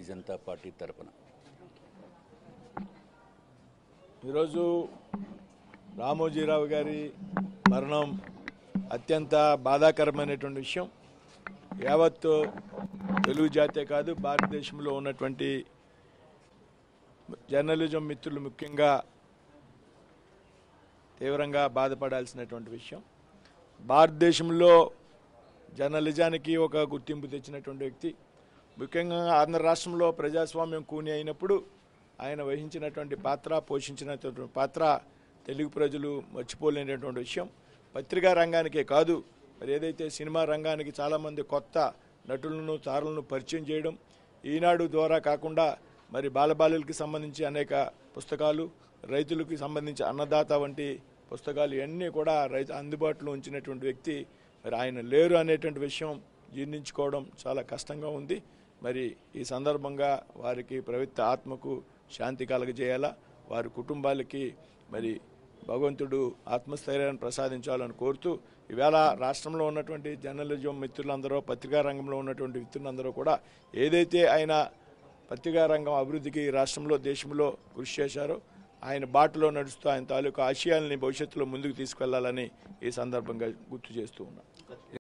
Janata party తరపున ఈరోజు రామోజీరావు గారి మరణం అత్యంత బాధాకరమైనటువంటి విషయం యావత్తు తెలుగు జాతే కాదు భారతదేశంలో ఉన్నటువంటి జర్నలిజం మిత్రులు ముఖ్యంగా తీవ్రంగా బాధపడాల్సినటువంటి విషయం భారతదేశంలో జర్నలిజానికి ఒక గుర్తింపు తెచ్చినటువంటి వ్యక్తి ముఖ్యంగా ఆంధ్ర రాష్ట్రంలో ప్రజాస్వామ్యం కూని అయినప్పుడు ఆయన వహించినటువంటి పాత్ర పోషించినటువంటి పాత్ర తెలుగు ప్రజలు మర్చిపోలేనటువంటి విషయం పత్రికా రంగానికే కాదు మరి ఏదైతే సినిమా రంగానికి చాలామంది కొత్త నటులను తారలను పరిచయం చేయడం ఈనాడు ద్వారా కాకుండా మరి బాలబాలులకి సంబంధించి అనేక పుస్తకాలు రైతులకు సంబంధించి అన్నదాత వంటి పుస్తకాలు ఇవన్నీ కూడా రైతు అందుబాటులో ఉంచినటువంటి వ్యక్తి మరి ఆయన లేరు అనేటువంటి విషయం జీర్ణించుకోవడం చాలా కష్టంగా ఉంది మరి ఈ సందర్భంగా వారికి ప్రవృత్తి ఆత్మకు శాంతి కలగజేయాలా వారి కుటుంబాలకి మరి భగవంతుడు ఆత్మస్థైర్యాన్ని ప్రసాదించాలని కోరుతూ ఈవేళ రాష్ట్రంలో ఉన్నటువంటి జర్నలిజం మిత్రులందరూ పత్రికా రంగంలో ఉన్నటువంటి మిత్రులందరూ కూడా ఏదైతే ఆయన పత్రికా రంగం అభివృద్ధికి ఈ రాష్ట్రంలో దేశంలో కృషి చేశారో ఆయన బాటలో నడుస్తూ ఆయన తాలూకు ఆశయాల్ని భవిష్యత్తులో ముందుకు తీసుకెళ్లాలని ఈ సందర్భంగా గుర్తు చేస్తూ ఉన్నాను